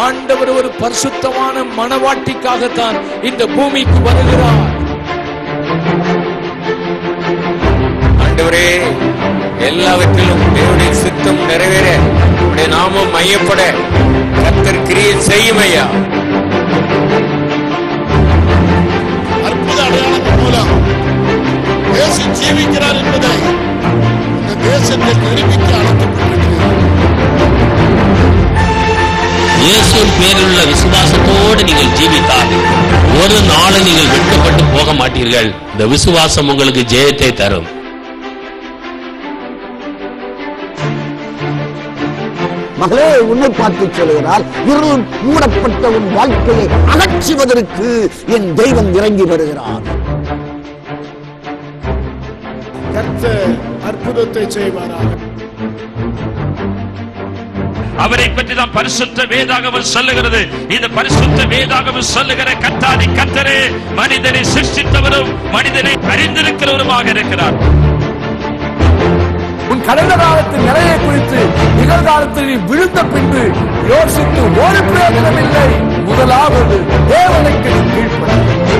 ஆண்டவர் ஒரு பரிசுத்தமான மனவாட்டிக்காகத்தான் இந்த பூமிக்கு வருகிறார் ஆண்டவரே எல்லாவற்றிலும் தேவனுடைய சித்தம் நிறைவேற உடைய நாமம் மையப்பட கர்த்தர் கிரியை செய்யும் ஐயா அற்புத அடையாளங்கள் மூலம் இயேசு ஜீவிக்கிறார் என்பதை இந்த தேசத்தில் நிரூபிக்க அழைக்கப்பட்டிருக்கிறது இயேசுவின் பேரில் உள்ள விசுவாசத்தோடு நீங்கள் ஜீவித்தால் ஒரு நாளும் நீங்கள் வெட்கப்பட்டு போக மாட்டீர்கள் இந்த விசுவாசம் உங்களுக்கு ஜெயத்தை தரும் மகளே உன்னை பார்த்து சொல்கிறார் இருள் மூடப்பட்ட உன் வாழ்க்கையை அகற்றுவதற்கு என் தெய்வம் இறங்கி வருகிறார் கர்த்தர் அற்புதத்தை செய்வாராக அவரை பற்றி தான் பரிசுத்த வேதாகமம் சொல்லுகிறது இந்த பரிசுத்த வேதாகமம் சொல்லுகிற கத்தாதி கத்தரே மனிதனை சிருஷ்டித்தவரும் மனிதனை அறிந்திருக்கிறவருமாக இருக்கிறார் உன் கடந்த காலத்தின் நிறையை குறித்து நிகழ்காலத்தில் நீ விழுந்த பின்பு யோசித்து ஒரு பிரயோஜனம் இல்லை முதலாவது தேவனுக்கு நீ கீழ்ப்படு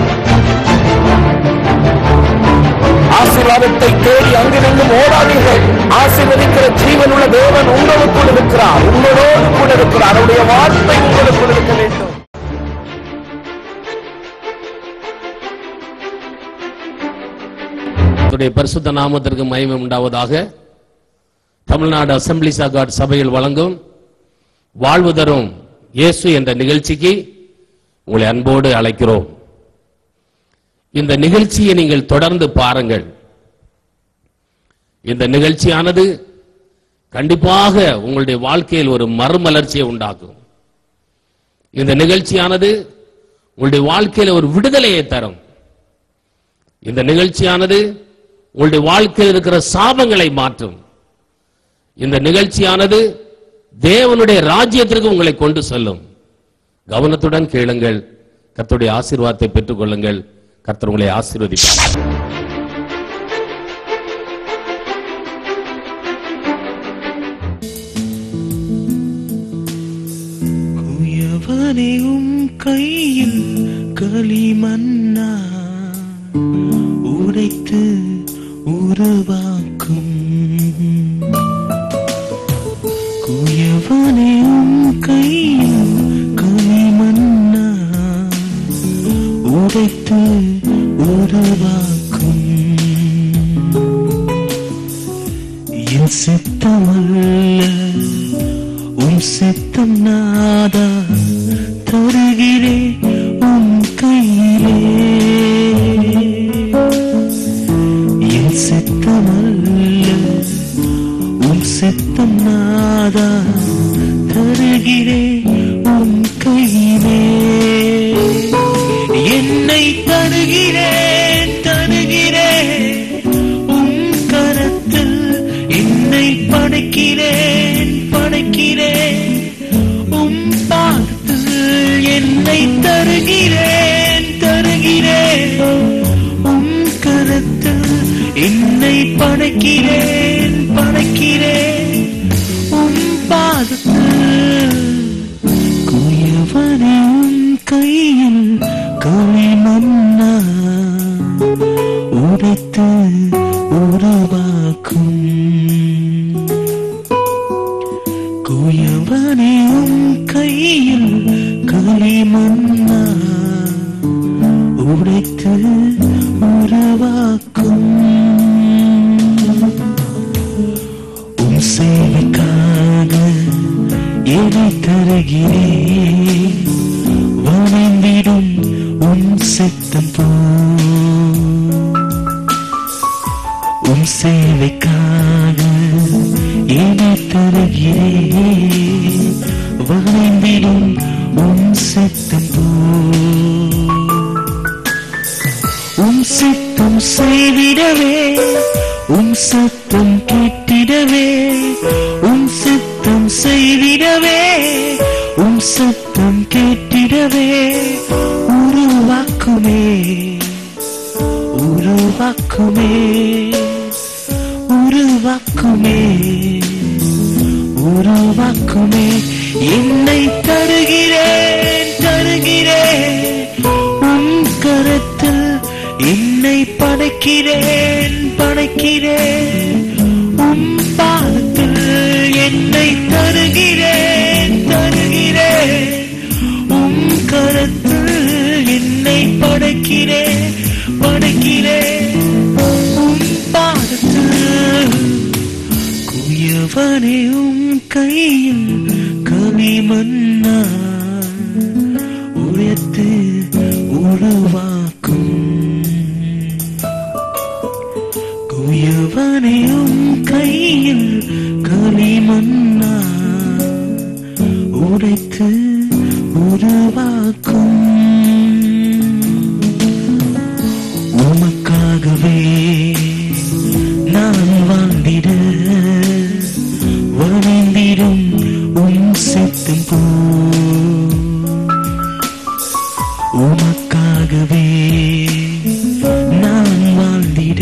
ஆசீர்வாதத்தை தேடி அங்கிருந்தும் ஓடாதீர்கள் ஆசீர்வதிக்கிற ஜீவனுள்ள தேவன் உங்களுக்குள் இருக்கிறார் உங்களோடு கூட இருக்கிறார் அவருடைய வார்த்தை உங்களுக்குள் இருக்க வேண்டும் கர்த்தருடைய பரிசுத்த நாமத்திற்கு மகிமை உண்டாவதாக தமிழ்நாடு அசம்பிளிஸ் ஆஃப் காட் சபையில் வழங்கும் வாழ்வு தரும் இயேசு என்ற நிகழ்ச்சிக்கு உங்களை அன்போடு அழைக்கிறோம் இந்த நிகழ்ச்சியை நீங்கள் தொடர்ந்து பாருங்கள் இந்த நிகழ்ச்சியானது கண்டிப்பாக உங்களுடைய வாழ்க்கையில் ஒரு மறுமலர்ச்சியை உண்டாக்கும் இந்த நிகழ்ச்சியானது உங்களுடைய வாழ்க்கையில் ஒரு விடுதலையை தரும் இந்த நிகழ்ச்சியானது உங்களுடைய வாழ்க்கையில் இருக்கிற சாபங்களை மாற்றும் இந்த நிகழ்ச்சியானது தேவனுடைய ராஜ்யத்திற்கு உங்களை கொண்டு செல்லும் கவனத்துடன் கேளுங்கள் கர்த்தருடைய ஆசீர்வாதத்தை பெற்றுக் கொள்ளுங்கள் கர்த்தர் உங்களை ஆசீர்வதிப்பார் குயவனே உம் கையில் களிமண்ணா உடைத்து உருவாக்கும் குயவனே உம் கையில் களிமண்ணா உடைத்து உருவாக்கும் என் சித்தமல்ல உன் சித்தம் நாதா தருகிறே உன் கையிலே என் சித்தமல்ல உன் சித்தம் நாதா தருகிறே உன் கையிலே என்னை தருகிறேன் தருகிறேன் உன் கரத்தில் என்னை படைக்கிறேன் படைக்கிறேன் உம் பாதத்தில் என்னை தருகிறேன் தருகிறேன் உம் கரத்தில் என்னை படைக்கிறேன் படைக்கிறேன் உம் பாதத்தில் குயவனே உன் கையில் களிமண்ணா உடைத்து உருவாக்கும் குயவனே உன் கையில் களிமண்ணா உடைத்து உருவாக்கும் உன் சேவைக்காக எதை தருகிறேன் வணைந்திடும் உன் சித்தம் போ உன் சேவைக்காக எதை தருகிறேன் வணைந்திடும் உன் சித்தம் போ உம் சித்தம் செய்திடவே உம் சத்தம் கேட்டிடவே உம் சித்தம் செய்திடவே உம் சத்தம் கேட்டிடவே உருவாக்குமே உருவாக்குமே உருவாக்குமே உருவாக்குமே என்னை தருகிறேன் தருகிறேன் உன் கரத்தில் என்னை படைக்கிறேன் படைக்கிறேன் உன் பாதத்தில் என்னை தருகிறேன் தருகிறேன் உன் கரத்தில் என்னை படைக்கிறேன் படைக்கிறேன் உன் பாதத்தில் குயவனே உம் கையில் களிமண்ணா உயர்த்து உருவாக்கும் குயவனே உம் கையில் களிமண்ணா உடைத்து உருவாக்கும் உமக்காகவே நான் வாழ்ந்திட வழிந்திடும் உன் சித்தம் போ உமக்காகவே நான் வாழ்ந்திட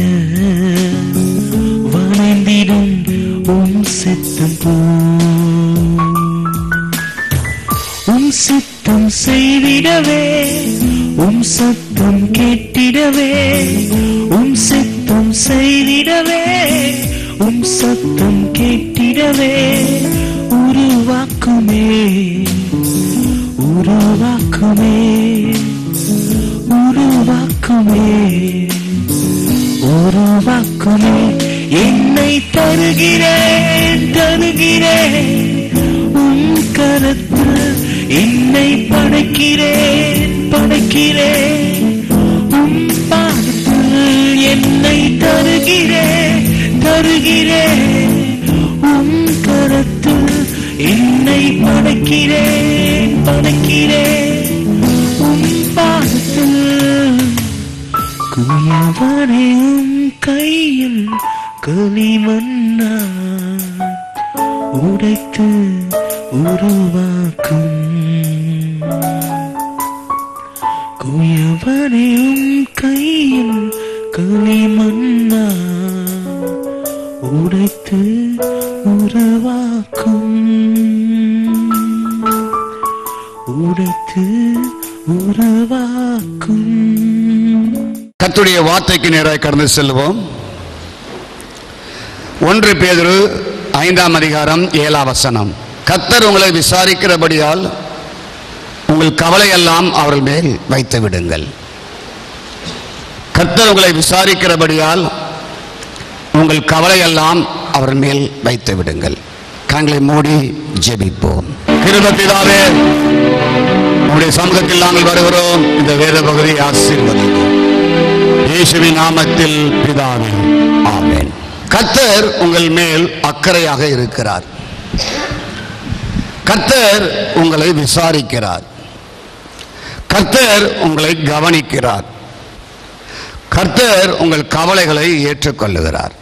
வழிந்திடும் உன் சித்தம் போ உம் சித்தம் செய்திடவே உம் சத்தம் கேட்டிடவே உம் சித்தம் செய்திடவே உம் சத்தம் கேட்டிடவே உருவாக்குமே உருவாக்குமே உருவாக்குமே உருவாக்குமே என்னை தருகிறேன் தருகிறேன் உன் கரத்தில் என்னை படைக்கிறேன் படைக்கிறேன் உன் பாதத்தில் என்னை தருகிறேன் தருகிறேன் உன் கரத்தில் என்னை படைக்கிறேன் படைக்கிறேன் உன் பாதத்தில் குயவனே உன் கையில் களிமண்ணா உடைத்து உருவாக்கும் குயவனே உன் கையில் களிமண்ணா உடைத்து உருவாக்கும் உடைத்து உருவாக்கும் கர்த்தருடைய வார்த்தைக்கு நேராக கடந்து செல்வோம் ஒன்று பேதுரு ஐந்தாம் அதிகாரம் ஏழாம் வசனம் கத்தர் உங்களை விசாரிக்கிறபடியால் உங்கள் கவலையெல்லாம் அவர்கள் மேல் வைத்து விடுங்கள் கர்த்தர் உங்களை விசாரிக்கிறபடியால் உங்கள் கவலையெல்லாம் அவர் மேல் வைத்து விடுங்கள் கண்களை மூடி ஜெபிப்போம் கிருபத்திதாவே உங்களுடைய சமூகத்தில் நாங்கள் வருகிறோம் இந்த வேத பகுதியை ஆசீர்வதிக்கும் இயேசுவின் நாமத்தில் பிதாவே ஆமென் கர்த்தர் உங்கள் மேல் அக்கறையாக இருக்கிறார் கர்த்தர் உங்களை விசாரிக்கிறார் கர்த்தர் உங்களை கவனிக்கிறார் கர்த்தர் உங்கள் கவலைகளை ஏற்றுக்கொள்ளுகிறார்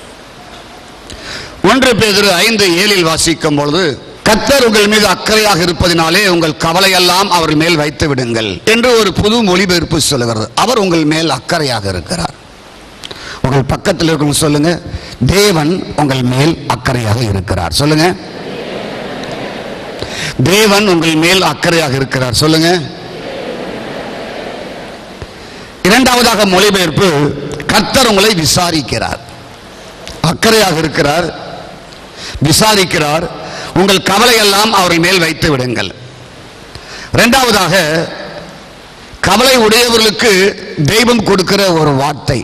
ஒன்று பேதுரு ஐந்து ஏழில் வாசிக்கும் பொழுது கர்த்தர் உங்கள் மீது அக்கறையாக இருப்பதினாலே உங்கள் கவலையெல்லாம் அவர் மேல் வைத்து விடுங்கள் என்று ஒரு புது மொழிபெயர்ப்பு சொல்லுகிறது அவர் உங்கள் மேல் அக்கறையாக இருக்கிறார் உங்கள் பக்கத்தில் இருக்கவங்க சொல்லுங்க தேவன் உங்கள் மேல் அக்கறையாக இருக்கிறார் சொல்லுங்க தேவன் உங்கள் மேல் அக்கறையாக இருக்கிறார் சொல்லுங்க இரண்டாவதாக மொழிபெயர்ப்பு கர்த்தர் உங்களை விசாரிக்கிறார் அக்கறையாக இருக்கிறார் விசாரிக்கிறார் உங்கள் கவலையெல்லாம் அவர்கள் மேல் வைத்து விடுங்கள் இரண்டாவதாக கவலை உடையவர்களுக்கு தெய்வம் கொடுக்கிற ஒரு வார்த்தை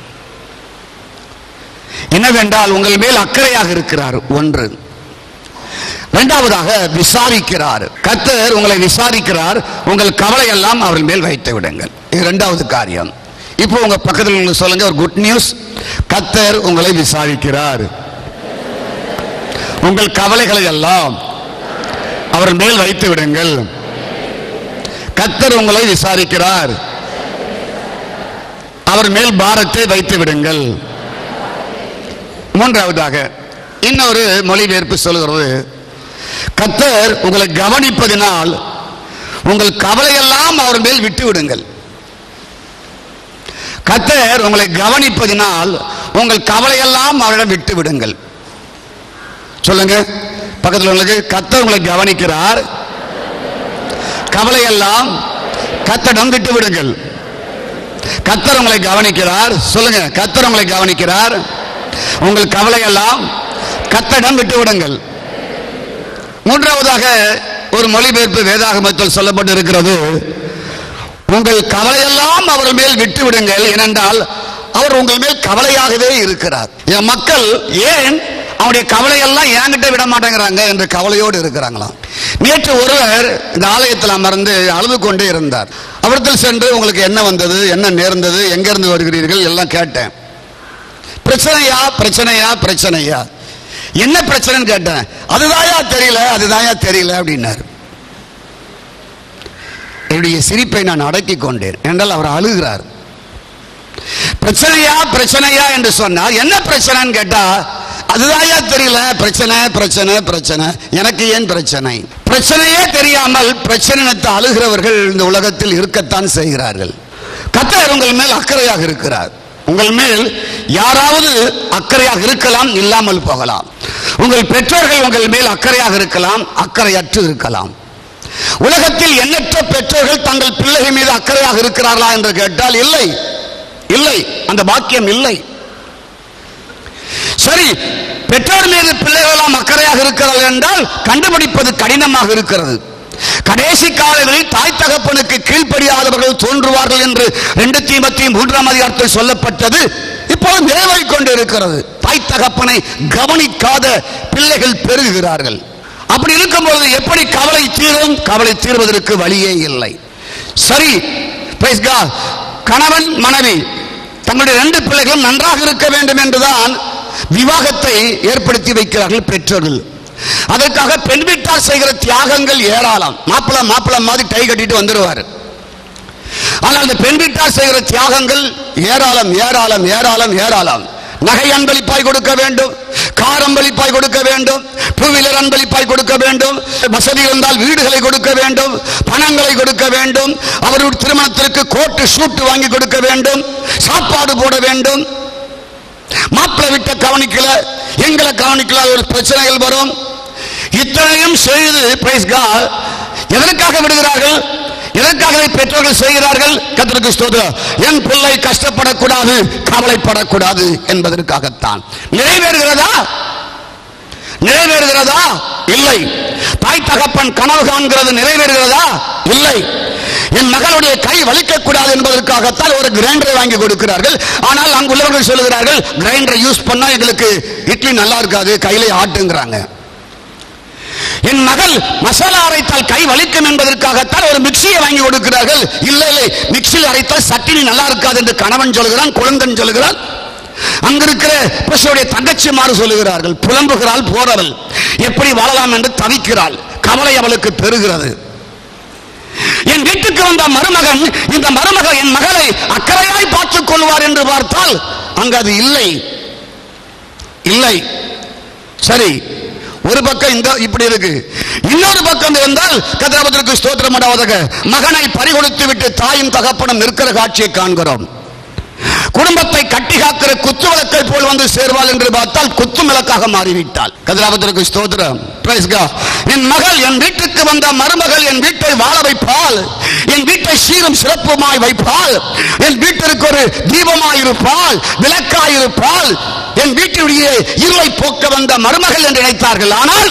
என்னவென்றால் உங்கள் மேல் அக்கறையாக இருக்கிறார் ஒன்று இரண்டாவதாக விசாரிக்கிறார் கர்த்தர் உங்களை விசாரிக்கிறார் உங்கள் கவலை எல்லாம் அவர்கள் மேல் வைத்து விடுங்கள் இது இரண்டாவது காரியம் இப்போ உங்க பக்கத்தில் உங்களுக்கு சொல்லுங்க ஒரு குட் நியூஸ் கர்த்தர் உங்களை விசாரிக்கிறார் உங்கள் கவலைகளை எல்லாம் அவர் மேல் வைத்து விடுங்கள் கர்த்தர் உங்களை விசாரிக்கிறார் அவர் மேல் பாரத்தை வைத்து விடுங்கள் மூன்றாவதாக இன்னொரு மொழிபெயர்ப்பு சொல்கிறது கர்த்தர் உங்களை கவனிப்பதினால் உங்கள் கவலையெல்லாம் அவர் மேல் விட்டு விடுங்கள் கர்த்தர் உங்களை கவனிப்பதினால் உங்கள் கவலையெல்லாம் அவரிடம் விட்டு விடுங்கள் சொல்லுங்க பக்கத்தில் உங்களுக்கு கத்தர் உங்களை கவனிக்கிறார் கவலையெல்லாம் கத்தடம் விட்டு விடுங்கள் கத்தர் உங்களை கவனிக்கிறார் சொல்லுங்க கத்தர் உங்களை கவனிக்கிறார் உங்கள் கவலையெல்லாம் கத்தடம் விட்டு விடுங்கள் மூன்றாவதாக ஒரு மொழிபெயர்ப்பு வேதாகமத்தில் சொல்லப்பட்டு இருக்கிறது உங்கள் கவலையெல்லாம் அவர் மேல் விட்டு விடுங்கள் ஏனென்றால் அவர் உங்கள் மேல் கவலையாகவே இருக்கிறார் என் மக்கள் ஏன் அவருடைய கவலையெல்லாம் என்கிட்ட விட மாட்டேங்கிறாங்க என்று கவலையோடு இருக்கிறாங்களாம் நேற்று ஒருவர் இந்த ஆலயத்தில் அமர்ந்து அழுது கொண்டே இருந்தார் அவரிடத்தில் சென்று உங்களுக்கு என்ன வந்தது என்ன நேர்ந்தது எங்கிருந்து வருகிறீர்கள் எல்லாம் கேட்டேன் பிரச்சனையா பிரச்சனையா பிரச்சனையா என்ன பிரச்சனைன்னு கேட்டேன் அதுதாயா தெரியல அதுதாயா தெரியல அப்படின்னாரு என்னுடைய சிரிப்பை நான் அடக்கிக் கொண்டேன் என்றால் அவர் அழுகிறார் பிரச்சனையா பிரச்சனையா என்று சொன்னார் என்ன பிரச்சனைன்னு கேட்டா அதுதாயா தெரியல பிரச்சனை பிரச்சனை பிரச்சனை எனக்கு ஏன் பிரச்சனை பிரச்சனையே தெரியாமல் பிரச்சனை அழுகிறவர்கள் இந்த உலகத்தில் இருக்கத்தான் செய்கிறார்கள் கத்தர் உங்கள் மேல் அக்கறையாக இருக்கிறார் உங்கள் மேல் யாராவது அக்கறையாக இருக்கலாம் இல்லாமல் போகலாம் உங்கள் பெற்றோர்கள் உங்கள் மேல் அக்கறையாக இருக்கலாம் அக்கறையற்று இருக்கலாம் உலகத்தில் எண்ணற்ற பெற்றோர்கள் தங்கள் பிள்ளைகள் மீது அக்கறையாக இருக்கிறார்களா என்று கேட்டால் இல்லை இல்லை அந்த பாக்கியம் இல்லை சரி பெற்றோர் மீது பிள்ளைகளெல்லாம் அக்கறையாக இருக்கிறார்கள் என்றால் கண்டுபிடிப்பது கடினமாக இருக்கிறது கடைசி காலங்களில் தாய் தகப்பனுக்கு கீழ்ப்படியாதவர்கள் தோன்றுவார்கள் என்று ரெண்டு தீமத்தி மூன்றாம் அதிகாரத்தில் சொல்லப்பட்டது இப்போது நிறைவேறிக் கொண்டு இருக்கிறது தாய் தகப்பனை கவனிக்காத பிள்ளைகள் பெருகுகிறார்கள் அப்படி இருக்கும்போது எப்படி கவலை தீரும் கவலை தீர்வதற்கு வழியே இல்லை சரி praise God. கணவன் மனைவி தங்களுடைய ரெண்டு பிள்ளைகளும் நன்றாக இருக்க வேண்டும் என்றுதான் விவாகத்தை ஏற்படுத்தி வைக்கிறார்கள் பெற்றோர்கள் அதற்காக பெண் வீட்டார் செய்கிற தியாகங்கள் ஏராளம் மாப்பிள மாப்பிள மாதிரி டை கட்டிட்டு வந்துடுவார் ஆனால் அந்த பெண் வீட்டார் செய்கிற தியாகங்கள் ஏராளம் ஏராளம் ஏராளம் ஏராளம் நகை அன்பளிப்பாய் கொடுக்க வேண்டும் கார் அன்பளிப்பாய் கொடுக்க வேண்டும் டூ வீலர் அன்பளிப்பாய் கொடுக்க வேண்டும் வசதி இருந்தால் வீடுகளை கொடுக்க வேண்டும் பணங்களை கொடுக்க வேண்டும் அவருடைய திருமணத்திற்கு கோட்டு ஷூட்டு வாங்கி கொடுக்க வேண்டும் சாப்பாடு போட வேண்டும் மாப்பிள்ளை விட்ட கவனிக்கல எங்களை கவனிக்கல அது ஒரு பிரச்சனைகள் வரும் இத்தனையும் செய்து பிரைஸ் காட் எதற்காக விடுகிறார்கள் எதற்காக இதை பெற்றோர்கள் செய்கிறார்கள் கத்திற்கு ஸ்தோத்திரம் என் பிள்ளை கஷ்டப்படக்கூடாது கவலைப்படக்கூடாது என்பதற்காகத்தான் நிறைவேறுகிறதா நிறைவேறுகிறதா இல்லை தாய் தகப்பன் கனவு காண்கிறது நிறைவேறுகிறதா இல்லை என் மகளுடைய கை வலிக்கக்கூடாது என்பதற்காகத்தான் ஒரு கிரைண்டரை வாங்கி கொடுக்கிறார்கள் ஆனால் அங்குள்ளவர்கள் சொல்லுகிறார்கள் கிரைண்டரை யூஸ் பண்ணா எங்களுக்கு இட்லி நல்லா இருக்காது கையிலே ஆட்டுங்கிறாங்க என் மகள் மசாலா அரைத்தால் கை வலிக்கும் என்பதற்காகத்தான் ஒரு மிக்சியை வாங்கி கொடுக்கிறார்கள் இல்லை இல்லை மிக்சியில் அரைத்தால் சட்டினி நல்லா இருக்காது என்று கணவன் சொல்கிறான் குழந்தன் சொல்கிறான் அங்கிருக்கிற புருஷனுடைய தங்கச்சிமாறு சொல்லுகிறார்கள் புலம்புகிறாள் போறவள் எப்படி வாழலாம் என்று தவிக்கிறாள் கவலை அவளுக்கு பெறுகிறது என் வீட்டுக்கு வந்த மருமகன் இந்த மருமகள் என் மகளை அக்கறையாய் பார்த்துக் கொள்வார் என்று பார்த்தால் அங்கு அது இல்லை இல்லை சரி ஒரு பக்கம் இந்த இப்படி இருக்கு இன்னொரு பக்கம் இருந்தால் கதிரபத்திற்கு ஸ்தோத்திரம் அடாவதாக மகனை பறிகொடுத்து விட்டு தாயும் தகப்பனும் நிற்கிற காட்சியை காண்கிறோம் குடும்பத்தை கட்டி காக்கிற குத்து விளக்கை போல் வந்து சேர்வாள் என்று பார்த்தால் குத்து விளக்காக மாறிவிட்டாள் கதிராபத்திற்கு ஸ்தோத்திரம் Praise God. என் மகள் என் வீட்டுக்கு வந்த மருமகள் என் வீட்டை வாழ வைப்பாள் என் வீட்டை சீரும் சிறப்புமாய் வைப்பாள் என் வீட்டிற்கு ஒரு தீபமாய் இருப்பாள் விளக்காய் இருப்பாள் என் வீட்டினுடைய இருளை போக்க வந்த மருமகள் என்று நினைத்தார்கள் ஆனால்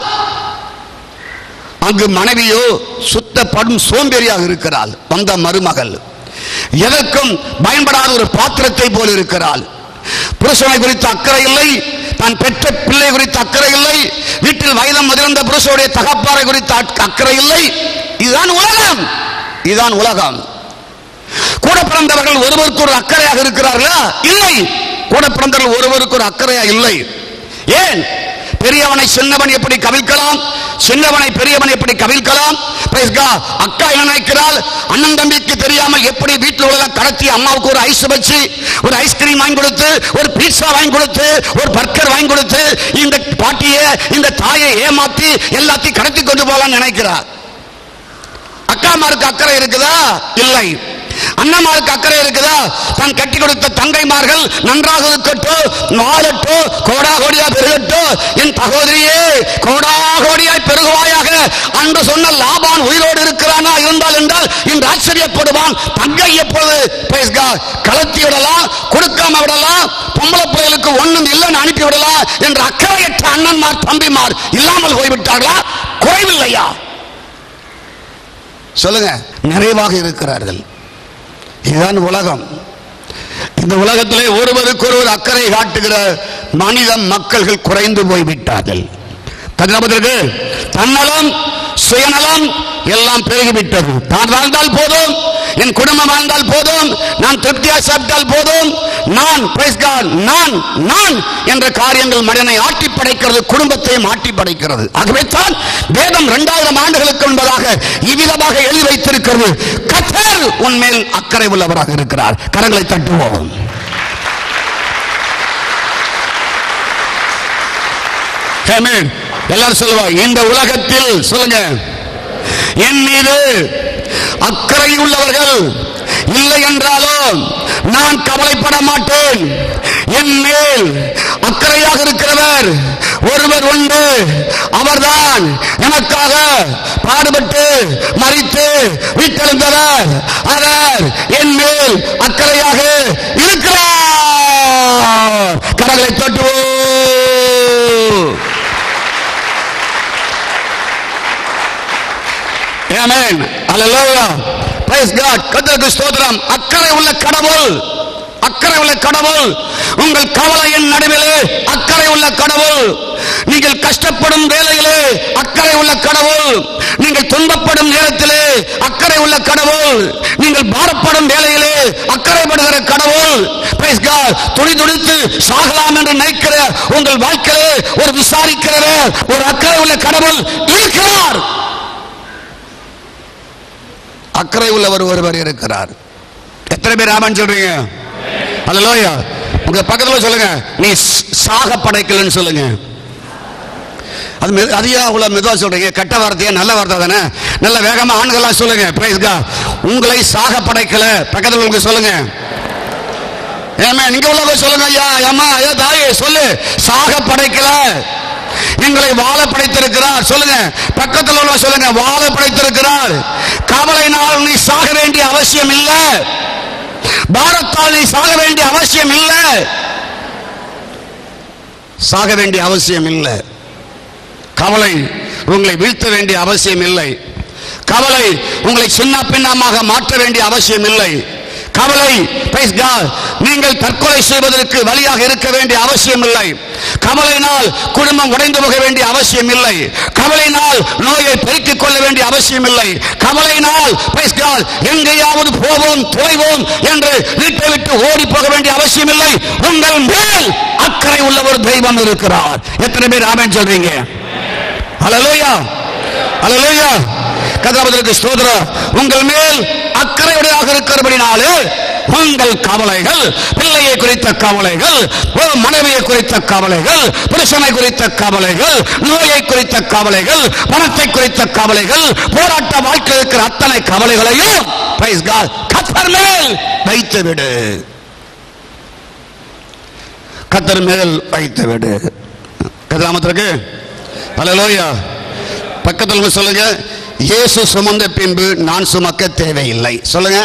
அங்கு மனைவியோ சுத்த படும் சோம்பேறியாக இருக்கிறாள் வந்த மருமகள் எதற்கும் பயன்படாத ஒரு பாத்திரத்தை போல் இருக்கிறாள் புருஷனை குறித்த அக்கறை இல்லை தான் பெற்ற பிள்ளை குறித்த அக்கறை இல்லை வீட்டில் வயதம் முதிர்ந்த புருஷனுடைய தகப்பாரை குறித்த அக்- அக்கறை இல்லை இதுதான் உலகம் இதுதான் உலகம் கூட பிறந்தவர்கள் ஒருவருக்கு ஒரு அக்கறையாக இருக்கிறார்களா இல்லை கூட பிறந்தவர்கள் ஒருவருக்கு ஒரு அக்கறையா இல்லை ஏன் பெரியவனை சின்னவன் எப்படி கவிழ்க்கலாம் சின்னவனை பெரியவன் எப்படி கவிழ்க்கலாம் Praise God. அக்கா என்ன நினைக்கிறாள் அண்ணன் தம்பிக்கு தெரியாமல் எப்படி வீட்டில் உள்ள கடத்தி அம்மாவுக்கு ஒரு ஐஸ் வச்சு ஒரு ஐஸ்கிரீம் வாங்கி கொடுத்து ஒரு பீட்சா வாங்கி கொடுத்து ஒரு பர்கர் வாங்கி கொடுத்து இந்த பாட்டியை இந்த தாயை ஏமாத்தி எல்லாத்தையும் கடத்தி கொண்டு போகலாம்னு நினைக்கிறார் அக்காமாருக்கு அக்கறை இருக்குதா இல்லை அண்ணமாருக்கு அக்கறை இருக்குதா தான் கட்டி கொடுத்த தங்கைமார்கள் நன்றாக இருக்கட்டும் வாழட்டும் கோடா கோடியா பெருகட்டும் என் சகோதரியே கோடா கோடியா பெருகுவாயாக அன்று சொன்ன லாபான் உயிரோடு இருக்கிறானா இருந்தால் என்றால் இன்று ஆச்சரியப்படுவான் தங்கை எப்பொழுது praise God, கலத்தி விடலாம் கொடுக்காம விடலாம் பொம்பளை பிள்ளைகளுக்கு ஒண்ணும் இல்லைன்னு அனுப்பி விடலாம் என்ற அக்கறையற்ற அண்ணன்மார் தம்பிமார் இல்லாமல் போய்விட்டார்களா குறைவில்லையா சொல்லுங்க நிறைவாக இருக்கிறார்கள் இதுதான் உலகம் இந்த உலகத்திலே ஒருவருக்கொருவர் அக்கறை காட்டுகிற மனித மக்கள்கள் குறைந்து போய்விட்டார்கள் கதிரபத்திற்கு தன்னலம் சுயநலம் எல்லாம் பெருகிவிட்டது தான் வாழ்ந்தால் போதும் என் குடும்பம் வாழ்ந்தால் போதும் நான் திருப்தியா சாப்பிட்டால் போதும் நான் praise God, நான் நான் என்ற காரியங்கள் மனிதனை ஆட்டி படைக்கிறது குடும்பத்தையும் ஆட்டி படைக்கிறது ஆகவே தான் வேதம் இரண்டாயிரம் ஆண்டுகளுக்கு முன்பதாக இவ்விதமாக எழுதி வைத்திருக்கிறது கத்தர் உன்மேல் அக்கறை உள்ளவராக இருக்கிறார் கரங்களை தட்டுவோம் Amen. எல்லாரும் சொல்லுவா இந்த உலகத்தில் சொல்லுங்க என் மீது அக்கறை உள்ளவர்கள் இல்லை என்றாலும் நான் கவலைப்பட மாட்டேன் என் மேல் அக்கறையாக இருக்கிறவர் ஒருவர் உண்டு அவர்தான் எனக்காக பாடுபட்டு மறித்து வீட்டெழுந்தவர் அவர் என் மேல் அக்கறையாக இருக்கிறார் கடலை தொட்டுவோம் ஆமென் அல்லேலூயா பிரைஸ் காட் கர்த்தருக்கு ஸ்தோத்திரம் அக்கறை உள்ள கடவுள் அக்கறை உள்ள கடவுள் உங்கள் கவலையின் நடுவிலே அக்கறை உள்ள கடவுள் நீங்கள் கஷ்டப்படும் வேலையிலே அக்கறை உள்ள கடவுள் நீங்கள் துன்பப்படும் நேரத்திலே அக்கறை உள்ள கடவுள் நீங்கள் பாரப்படும் வேலையிலே அக்கறைப்படுகிற கடவுள் Praise God. துடி துடித்து சாகலாம் என்று நினைக்கிற உங்கள் வாழ்க்கையிலே ஒரு விசாரிக்கிற ஒரு அக்கறை உள்ள கடவுள் இருக்கிறார் அக்கறை உள்ளவர் ஒருவர் இருக்கிறார் எத்தனை பேர் ஆமான்னு சொல்றீங்க அல்லலோயா உங்க பக்கத்துல சொல்லுங்க நீ ஸ்- சாக படைக்கலன்னு சொல்லுங்க அது மெது- அது ஏன் அவ்வளவு மெதுவா சொல்றீங்க கெட்ட வார்த்தையா நல்ல வார்த்தை தானே நல்ல வேகமா ஆண்களா சொல்லுங்க Praise God. உங்களை சாக படைக்கல பக்கத்துல உங்களுக்கு சொல்லுங்க ஏமா நீங்க உள்ளவங்க சொல்லுங்க ஐயா அம்மா ஐயா தாயே சொல்லு சாக படைக்கல எங்களை வாழ படைத்திருக்கிறார் சொல்லுங்க பக்கத்தில் உள்ள சொல்லுங்க வாழ படைத்திருக்கிறார் கவலையினால் நீ சாக வேண்டிய அவசியம் இல்லை பாரத்தால் நீ சாக வேண்டிய அவசியம் இல்லை சாக வேண்டிய அவசியம் இல்லை கவலை உங்களை வீழ்த்த வேண்டிய அவசியம் இல்லை கவலை உங்களை சின்ன பின்னமாக மாற்ற வேண்டிய அவசியம் இல்லை கவலை praise God, நீங்கள் தற்கொலை செய்வதற்கு வழியாக இருக்க வேண்டிய அவசியம் இல்லை கவலையினால் குடும்பம் உடைந்து போக வேண்டிய அவசியம் இல்லை கவலையினால் நோயை பெருக்கிக் கொள்ள வேண்டிய அவசியம் இல்லை கவலையினால் praise God, எங்கேயாவது போவோம் தொலைவோம் என்று வீட்டை விட்டு ஓடி போக வேண்டிய அவசியம் இல்லை உங்கள் மேல் அக்கறை உள்ள ஒரு தெய்வம் இருக்கிறார் எத்தனை பேர் ஆமென் சொல்றீங்க ஹalleluya ஹalleluya கதாபதற்கு ஸ்தோத்திரம் உங்கள் மேல் அக்கறையுடையாக இருக்கிறபடினாலே உங்கள் கவலைகள் பிள்ளையை குறித்த கவலைகள் ஒரு மனைவியை குறித்த கவலைகள் புருஷனை குறித்த கவலைகள் நோயை குறித்த கவலைகள் பணத்தை குறித்த கவலைகள் போராட்ட வாழ்க்கை இருக்கிற அத்தனை கவலைகளையும் praise God, கர்த்தர் மேல் வைத்து விடு கத்தர் மேல் வைத்து விடு கதிராமத்திற்கு ஹalleluya பக்கத்தில் உள்ள சொல்லுங்க இயேசு சுமந்த பின்பு நான் சுமக்க தேவையில்லை சொல்லுங்க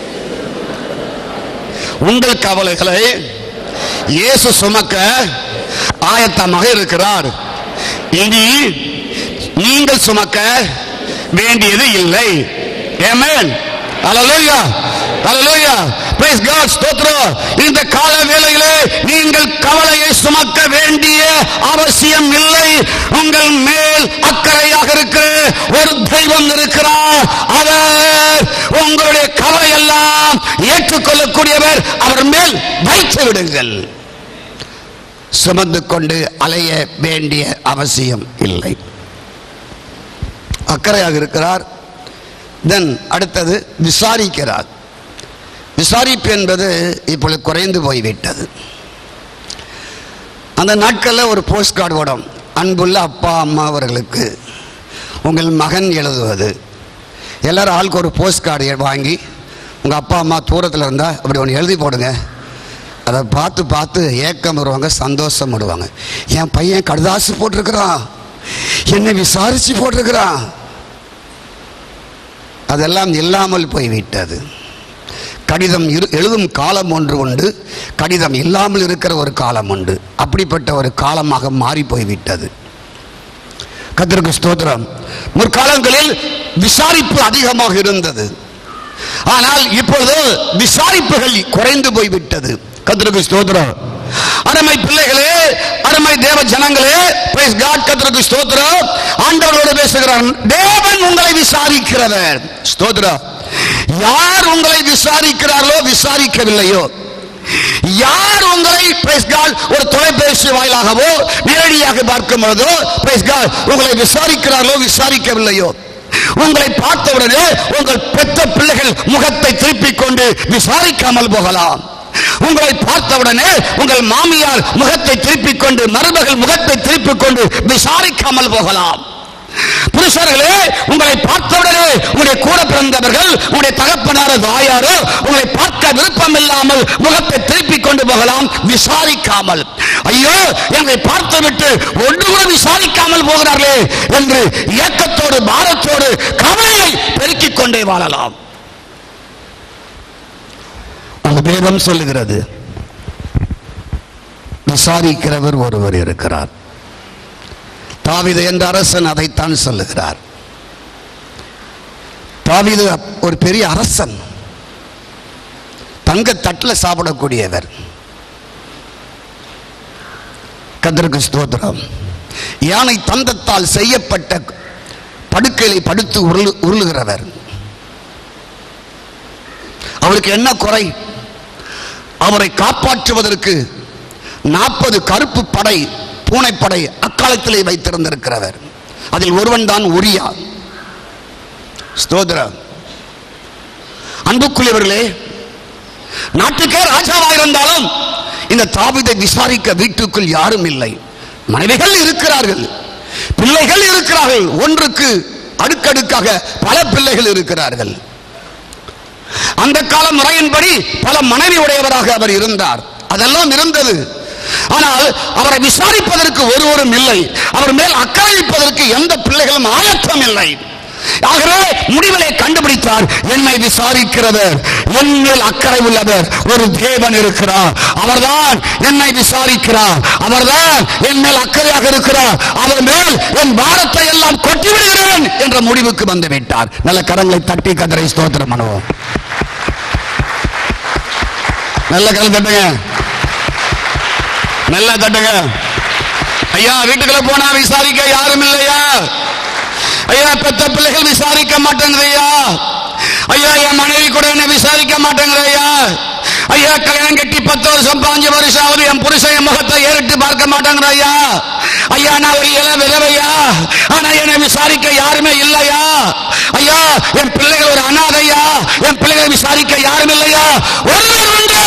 உங்கள் கவலைகளை இயேசு சுமக்க ஆயத்தமாக இருக்கிறார் இனி நீங்கள் சுமக்க வேண்டியது இல்லை ஆமென் ஹalleluya ஹalleluya praise god ஸ்தோத்திரம் இந்த கால வேளையிலே நீங்கள் கவலையை சுமக்க வேண்டிய அவசியம் இல்லை உங்கள் மேல் அக்கறையாக இருக்கிற ஒரு தெய்வம் இருக்கிறார் அவர் உங்களுடைய கவலை எல்லாம் ஏற்றுக்கொள்ளக்கூடியவர் அவர் மேல் வைத்து விடுங்கள் சுமந்து கொண்டு அலைய வேண்டிய அவசியம் இல்லை அக்கறையாக இருக்கிறார் தென் அடுத்தது விசாரிக்கிறார் விசாரிப்பு என்பது இப்பொழுது குறைந்து போய்விட்டது அந்த நாட்களில் ஒரு போஸ்ட் கார்டு ஓடும் அன்புள்ள அப்பா அம்மா அவர்களுக்கு உங்கள் மகன் எழுதுவது எல்லாரும் ஆளுக்கு ஒரு போஸ்ட் கார்டு வாங்கி உங்கள் அப்பா அம்மா தூரத்தில் இருந்தால் அப்படி ஒன்று எழுதி போடுங்க அதை பார்த்து பார்த்து ஏக்கம் வருவாங்க சந்தோஷம் வருவாங்க என் பையன் கடுதாசு போட்டிருக்கிறான் என்னை விசாரிச்சு போட்டிருக்கிறான் அதெல்லாம் இல்லாமல் போய்விட்டது கடிதம் இரு- எழுதும் காலம் ஒன்று உண்டு கடிதம் இல்லாமல் இருக்கிற ஒரு காலம் உண்டு அப்படிப்பட்ட ஒரு காலமாக மாறி போய்விட்டது கத்திற்கு ஸ்தோத்திரம் முற்காலங்களில் விசாரிப்பு அதிகமாக இருந்தது ஆனால் இப்பொழுது விசாரிப்புகள் குறைந்து போய்விட்டது கத்திற்கு ஸ்தோத்திரம் அருமை பிள்ளைகளே அருமை தேவ ஜனங்களே praise God கத்திற்கு ஸ்தோத்திரம் ஆண்டவரோடு பேசுகிறார் தேவன் உங்களை விசாரிக்கிறவர் ஸ்தோத்திரம் யார் உங்களை விசாரிக்கிறார்களோ விசாரிக்கவில்லையோ யார் உங்களை praise God, ஒரு தொலைபேசி வாயிலாகவோ நேரடியாக பார்க்கும் பொழுதோ praise God, உங்களை விசாரிக்கிறார்களோ விசாரிக்கவில்லையோ உங்களை பார்த்தவுடனே உங்கள் பெற்ற பிள்ளைகள் முகத்தை திருப்பிக் கொண்டு விசாரிக்காமல் போகலாம் உங்களை பார்த்தவுடனே உங்கள் மாமியார் முகத்தை திருப்பிக் கொண்டு மருமகள் முகத்தை திருப்பிக் கொண்டு விசாரிக்காமல் போகலாம் புருஷர்களே உங்களை பார்த்தவுடனே உங்களுடைய கூட பிறந்தவர்கள் உங்களுடைய தகப்பனாரோ தாயாரோ உங்களை பார்க்க விருப்பம் இல்லாமல் முகத்தை திருப்பிக் கொண்டு போகலாம் விசாரிக்காமல் ஐயோ என்னை பார்த்துவிட்டு ஒன்று கூட விசாரிக்காமல் போகிறார்களே என்று ஏக்கத்தோடு பாரத்தோடு கவலையை பெருக்கிக் கொண்டே வாழலாம் அந்த வேதம் சொல்லுகிறது விசாரிக்கிறவர் ஒருவர் இருக்கிறார் தாவீது என்ற அரசன் அதைத்தான் சொல்லுகிறார் தாவீது ஒரு பெரிய அரசன் தங்க தட்டில் சாப்பிடக்கூடியவர் கதருக்கு ஸ்தோத்திரம் யானை தந்தத்தால் செய்யப்பட்ட படுக்கையை படுத்து உருளு உருளுகிறவர் அவருக்கு என்ன குறை அவரை காப்பாற்றுவதற்கு நாற்பது கருப்பு படை பூனைப்படை அக்காலத்திலே வைத்திருந்திருக்கிறவர் அதில் ஒருவன் தான் உரியா ஸ்தோத்திரம் அன்புக்குரியவர்களே நாட்டுக்கே ராஜாவாக இருந்தாலும் இந்த தாவீதை விசாரிக்க வீட்டுக்குள் யாரும் இல்லை மனைவிகள் இருக்கிறார்கள் பிள்ளைகள் இருக்கிறார்கள் ஒன்றுக்கு அடுக்கடுக்காக பல பிள்ளைகள் இருக்கிறார்கள் அந்த கால முறையின்படி பல மனைவி உடையவராக அவர் இருந்தார் அதெல்லாம் இருந்தது ஆனால் அவரை விசாரிப்பதற்கு ஒருவரும் இல்லை அவர் மேல் அக்கறைப்பதற்கு எந்த பிள்ளைகளும் ஆயத்தம் இல்லை ஆகவே முடிவிலே கண்டுபிடித்தார் என்னை விசாரிக்கிறவர் என் மேல் அக்கறை உள்ளவர் ஒரு தேவன் இருக்கிறார் அவர்தான் என்னை விசாரிக்கிறார் அவர்தான் என் மேல் அக்கறையாக இருக்கிறார் அவர் மேல் என் பாரத்தை எல்லாம் கொட்டி விடுகிறேன் என்ற முடிவுக்கு வந்து விட்டார் நல்ல கரங்களை தட்டி கதரை ஸ்தோத்திரம் பண்ணுவோம் நல்ல கரம் தட்டுங்க நல்லா தட்டுங்க ஐயா வீட்டுக்குள்ள போனா விசாரிக்க யாரும் இல்லையா ஐயா பெத்த பிள்ளைகள் விசாரிக்க மாட்டேங்குது ஐயா ஐயா என் மனைவி கூட என்ன விசாரிக்க மாட்டேங்குது ஐயா ஐயா கல்யாணம் கட்டி பத்து வருஷம் பாஞ்சு வருஷம் ஆகுது என் புருஷன் என் முகத்தை ஏறிட்டு பார்க்க மாட்டேங்கிற ஐயா ஐயா நான் ஒரு இள விதவையா ஆனா என்னை விசாரிக்க யாருமே இல்லையா ஐயா என் பிள்ளைகள் ஒரு அனாதையா என் பிள்ளைகளை விசாரிக்க யாரும் இல்லையா ஒருவர் உண்டு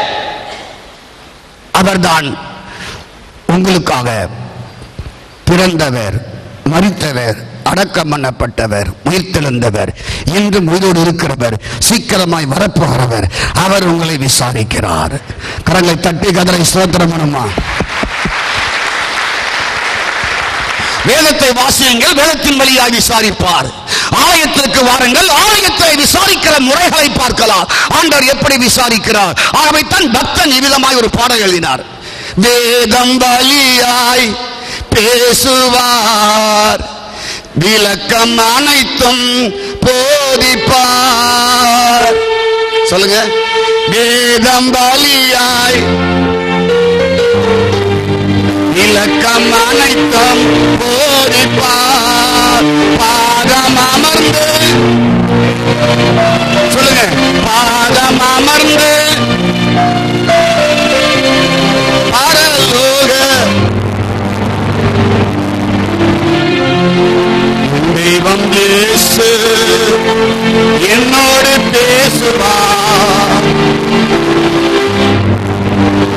அவர்தான் உங்களுக்காக பிறந்தவர் மறித்தவர் அடக்கம் பண்ணப்பட்டவர் உயிர்த்தெழுந்தவர் இன்றும் உயிரோடு இருக்கிறவர் சீக்கிரமாய் வரப்போகிறவர் அவர் உங்களை விசாரிக்கிறார் கரங்களை தட்டி கதரை ஸ்தோத்திரம் பண்ணுமா வேதத்தை வாசியுங்கள் வேதத்தின் வழியாய் விசாரிப்பார் ஆலயத்திற்கு வாருங்கள் ஆலயத்தை விசாரிக்கிற முறைகளை பார்க்கலாம் ஆண்டவர் எப்படி விசாரிக்கிறார் ஆகவே தான் பக்தன் இவ்விதமாய் ஒரு பாடல் எழுதினார் வேதம் வழியாய் பேசுவார் விளக்கம் அனைத்தும் போதிப்பார் சொல்லுங்க வேதம் வழியாய் விளக்கம் அனைத்தும் போதிப்பார் பாதம் அமர்ந்து சொல்லுங்க பாதம் அமர்ந்து பரலோக தெய்வம் பேசு என்னோடு பேசுவார்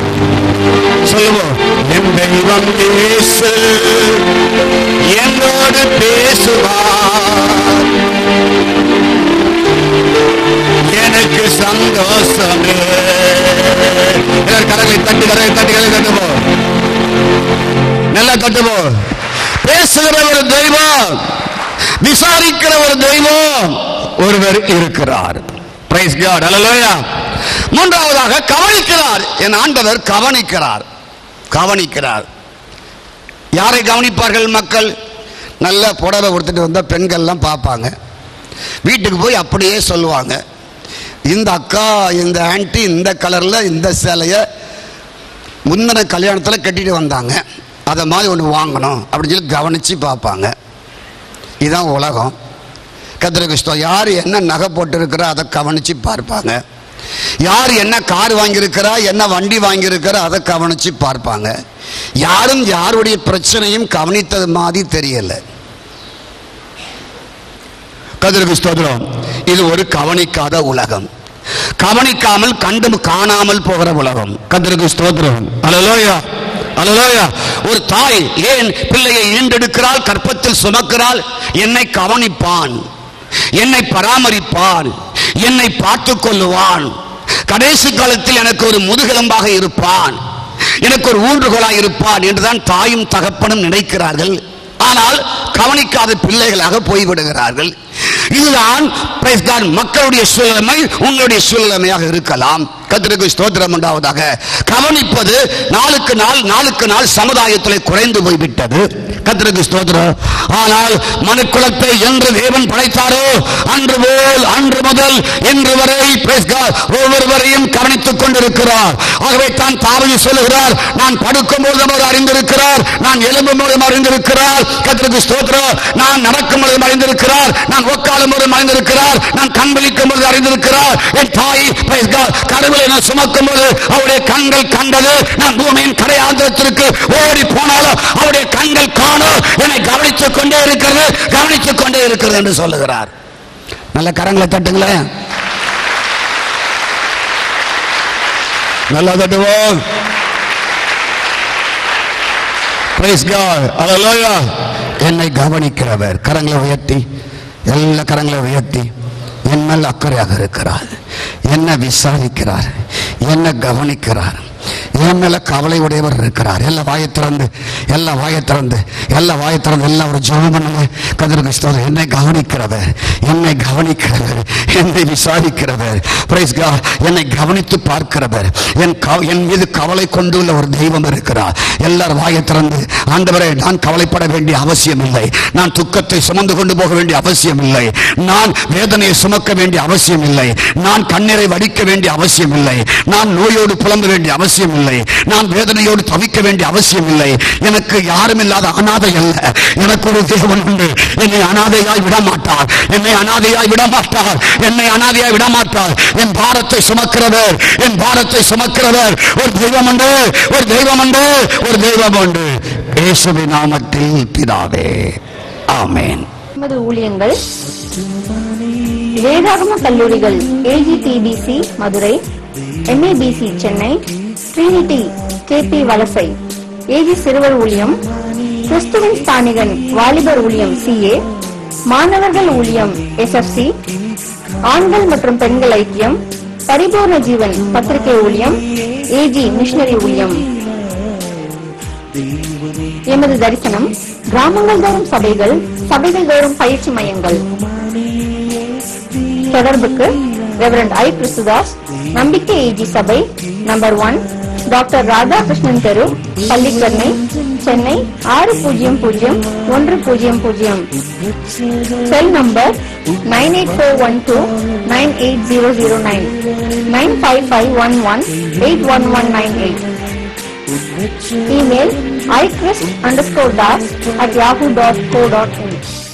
சொல்லுவோம் என் தெய்வம் பேசு என்னோடு விசாரிக்கிற ஒரு தெய்வம் ஒருவர் இருக்கிறார் பிரைஸ் காட் அல்லேலூயா மூன்றாவதாக கவனிக்கிறார் என் ஆண்டவர் கவனிக்கிறார் கவனிக்கிறார் யாரை கவனிப்பார்கள் மக்கள் நல்ல புடவை கொடுத்துட்டு வந்தால் பெண்கள்லாம் பார்ப்பாங்க வீட்டுக்கு போய் அப்படியே சொல்லுவாங்க இந்த அக்கா இந்த ஆன்ட்டி இந்த கலரில் இந்த சேலையை முந்தின கல்யாணத்தில் கட்டிட்டு வந்தாங்க அதை மாதிரி ஒன்று வாங்கணும் அப்படின்னு சொல்லி கவனித்து பார்ப்பாங்க இதுதான் உலகம் கத்திரிக்கு இஷ்டம் யார் என்ன நகை போட்டிருக்கிறா அதை கவனித்து பார்ப்பாங்க யார் என்ன கார் வாங்கியிருக்கிறா என்ன வண்டி வாங்கியிருக்கிறா அதை கவனித்து பார்ப்பாங்க யாரும் யாருடைய பிரச்சனையும் கவனித்தது மாதிரி தெரியல கதிருக்கு ஸ்தோத்திரம் இது ஒரு கவனிக்காத உலகம் கவனிக்காமல் கண்டு காணாமல் போகிற உலகம் கதிருக்கு ஸ்தோத்திரம் அலலோயா அலலோயா ஒரு தாய் ஏன் பிள்ளையை ஈண்டெடுக்கிறாள் கற்பத்தில் சுமக்கிறாள் என்னை கவனிப்பான் என்னை பராமரிப்பான் என்னை பார்த்துக் கொள்ளுவான் கடைசி காலத்தில் எனக்கு ஒரு முதுகெலும்பாக இருப்பான் எனக்கு ஒரு ஊன்றுகோலாக இருப்பான் என்றுதான் தாயும் தகப்பனும் நினைக்கிறார்கள் ஆனால் கவனிக்காத பிள்ளைகளாக போய்விடுகிறார்கள் இதுதான் praise God, மக்களுடைய சூழ்நிலை உங்களுடைய சூழ்நிலைமையாக இருக்கலாம் கத்திரிக்கு ஸ்தோத்திரம் உண்டாவதாக கவனிப்பது நாளுக்கு நாள் நாளுக்கு நாள் சமுதாயத்தில் குறைந்து போய்விட்டது கத்திரிக்கு ஸ்தோத்திரம் ஆனால் மனுக்குலத்தை என்று தேவன் படைத்தாரோ அன்று போல் அன்று முதல் இன்று வரை praise God, ஒவ்வொருவரையும் கவனித்துக் கொண்டிருக்கிறார் ஆகவே தான் தாவதி சொல்லுகிறார் நான் படுக்கும் பொழுதும் அவர் அறிந்திருக்கிறார் நான் எழும்பும் பொழுதும் அறிந்திருக்கிறார் கத்திரிக்கு ஸ்தோத்திரம் நான் நடக்கும் பொழுதும் அறிந்திருக்கிறார் நான் உட்காரும் பொழுதும் அறிந்திருக்கிறார் நான் கண் விழிக்கும் பொழுது அறிந்திருக்கிறார் என் தாய் praise God, கடவுளை நான் சுமக்கும் போது அவருடைய கண்கள் கண்டது நான் பூமியின் கரையாந்திரத்திற்கு ஓடி போனாலும் அவருடைய கண்கள் காணும் என்னை கவனித்துக் கொண்டே இருக்கிறது கவனித்துக் கொண்டே இருக்கிறது என்று சொல்லுகிறார் நல்ல கரங்களை தட்டுங்களேன் நல்லா தட்டுவோம் Praise God. Hallelujah. என்னை கவனிக்கிறவர் கரங்களை உயர்த்தி எல்லா கரங்களை உயர்த்தி என் மேல் அக்கறையாக இருக்கிறார் என்ன விசாரிக்கிறார் என்ன கவனிக்கிறார் என் மேல கவலை உடையவர் இருக்கிறார் எல்லா வாயை திறந்து எல்லா வாயை திறந்து எல்லா வாயை திறந்து எல்லாம் ஒரு ஜெபம் பண்ணுங்க கதிர கிறிஸ்தவர் என்னை கவனிக்கிறவர் என்னை கவனிக்கிறவர் என்னை விசாரிக்கிறவர் Praise God. என்னை கவனித்து பார்க்கிறவர் என் கவ- என் மீது கவலை கொண்டுள்ள ஒரு தெய்வம் இருக்கிறார் எல்லார் வாயை திறந்து ஆண்டவரே நான் கவலைப்பட வேண்டிய அவசியம் இல்லை நான் துக்கத்தை சுமந்து கொண்டு போக வேண்டிய அவசியம் இல்லை நான் வேதனையை சுமக்க வேண்டிய அவசியம் இல்லை நான் கண்ணீரை வடிக்க வேண்டிய அவசியம் இல்லை நான் நோயோடு புலம்ப வேண்டிய அவசியம் இல்லை நான் வேதனையோடு தவிக்க வேண்டிய அவசியம் இல்லை எனக்கு யாரும் இல்லாத அனாதை அல்ல எனக்கு ஒரு தேவன் உண்டு என்னை அனாதையாய் விட மாட்டார் என்னை அனாதையாய் விட மாட்டார் என்னை அனாதையாய் விட மாட்டார் என் பாரத்தை சுமக்கிறவர் என் பாரத்தை சுமக்கிறவர் ஒரு தெய்வம் உண்டு ஒரு தெய்வம் உண்டு ஒரு தெய்வம் உண்டு இயேசுவின் நாமத்தில் பிதாவே ஆமென் நமது ஊழியங்கள் வேதாகம கல்லூரிகள் AGTBC Madurai MABC Chennai Trinity KP Valasai AG சிறுவர் ஊழியம் கிறிஸ்துவின் ஸ்தானிகன் வாலிபர் ஊழியம் சிஏ மாணவர்கள் ஊழியம் எஸ்எஃப்சி ஆண்கள் மற்றும் பெண்கள் ஐக்கியம் பரிபூர்ண ஜீவன் பத்திரிகை ஊழியம் ஏஜி மிஷனரி ஊழியம் எமது தரிசனம் கிராமங்கள் தோறும் சபைகள் சபைகள் தோறும் பயிற்சி மையங்கள் தொடர்புக்கு ரெவரண்ட் ஐ கிறிஸ்துதாஸ் நம்பிக்கை ஏஜி சபை நம்பர் ஒன் டாக்டர் ராதாகிருஷ்ணன் தெரு பள்ளிக்கரணை சென்னை ஆறு பூஜ்ஜியம் பூஜ்ஜியம் ஒன்று பூஜ்ஜியம் பூஜ்ஜியம் cell number nine eight four one two nine eight zero zero nine nine five five one one eight one one nine eight Email iChrist underscore das at yahoo.co.in.